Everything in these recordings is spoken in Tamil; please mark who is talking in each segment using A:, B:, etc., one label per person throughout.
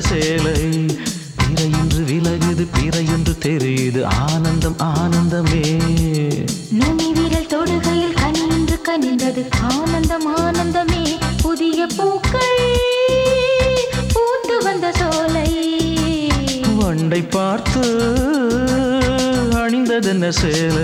A: சேலை பிறையின்று விலகுது பிறையொன்று தெரியுது ஆனந்தம் ஆனந்தமே
B: நுனி விரல் தொடுகையில் கனின்று கனிந்தது ஆனந்தம் ஆனந்தமே புதிய பூக்கள் பூத்து வந்த சோலை
A: வண்டை பார்த்து அணிந்ததென்ன சேலை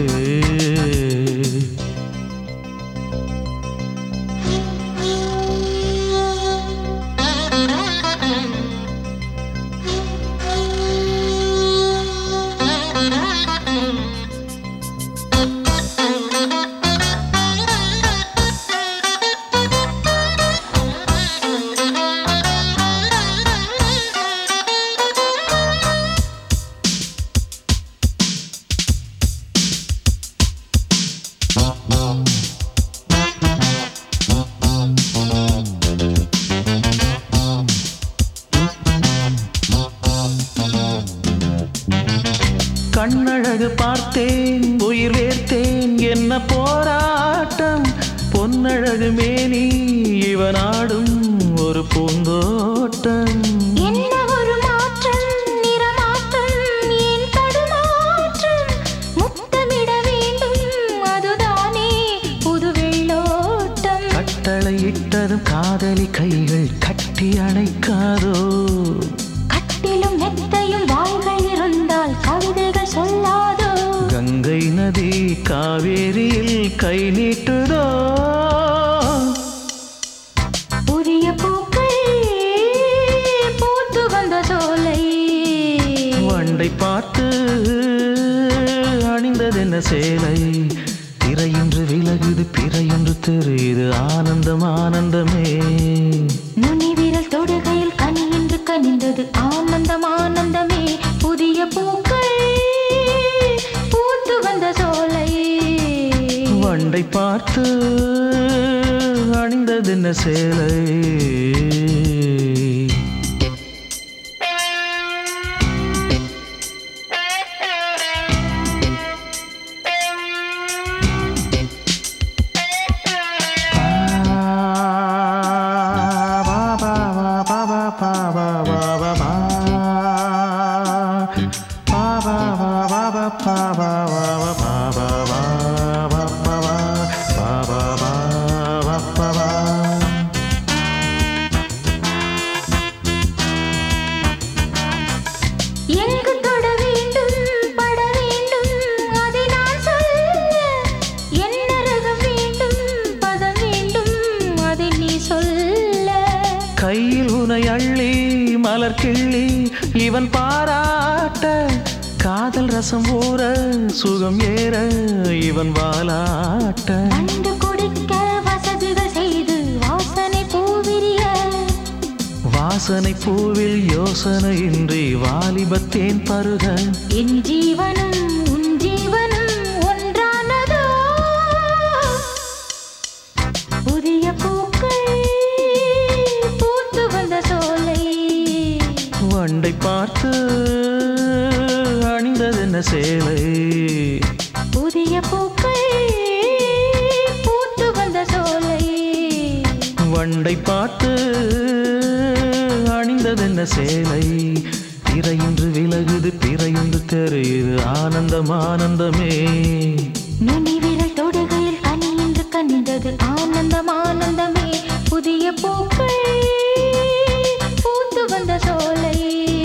A: கண்ணழகு பார்த்தேன் உயிர் வேர்த்தேன் என்ன போராட்டம் பொன்னழகு மேனி இவனாடும் ஒரு பூந்தோட்டம்
B: என்ன ஒரு மாற்றம் நிறமாற்றம் ஏன் தடுமாற்றம் முத்தமிட வேண்டும் அதுதானே புது வெள்ளோட்டம்
A: கட்டளையிட்டதும் காதலி கைகள் கட்டி அணைக்காதோ
B: கட்டிலும் மெத்தையும் வாய்கள் இருந்தால் கவிதைகள் சொல்லாதோ
A: கங்கை நதி காவேரியில் கை நீட்டுதோ
B: புதிய பூக்கள் பூத்து வந்த சோலை
A: வண்டை பார்த்து அணிந்ததென்ன சேலை திரையொன்று விலகுது பிறையொன்று தெரியுது ஆனந்தம் ஆனந்தமே
B: நுனி விரல் தொடுகையில் கனின்று கனிந்தது ஆனந்தம் ஆனந்தமே புதிய பூக்கள் பூத்து வந்த சோலை
A: வண்டை பார்த்து அணிந்ததென்ன சேலை
B: எங்கு தொட வேண்டும் பட வேண்டும் அதை நான் சொல்ல என்னரகம் வேண்டும் பதம் வேண்டும் அதை நீ சொல்ல
A: கையில் உனை அள்ளி மலர் கிள்ளி இவன் பாராட்ட காதல் ரசம் ஊற சுகம் ஏற இவன் வாலாட்ட
B: கண்டு குடிக்க வசதிகள் செய்து வாசனை பூவிரிய
A: வாசனை பூவில் யோசனையின்றி வாலிபத்தேன் பருக
B: என் ஜீவனும் உன் ஜீவனும் ஒன்றானதோ புதிய பூக்கள் பூத்து வந்த சோலை
A: வண்டை பார்த்து அணிந்ததென்ன சேலை
B: புதிய பூக்கள் பூத்து வந்த சோலை
A: வண்டை பார்த்து அணிந்ததென்ன சேலை திரையின்று விலகுது பிறையொன்று தெரியுது ஆனந்தம் ஆனந்தமே
B: நுனி விரல் தொடுகையில் கனின்று கனிந்தது ஆனந்தம் ஆனந்தமே புதிய பூக்கள் பூத்து வந்த சோலை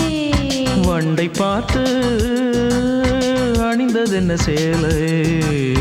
A: வண்டை பார்த்து அணிந்ததென்ன சேலை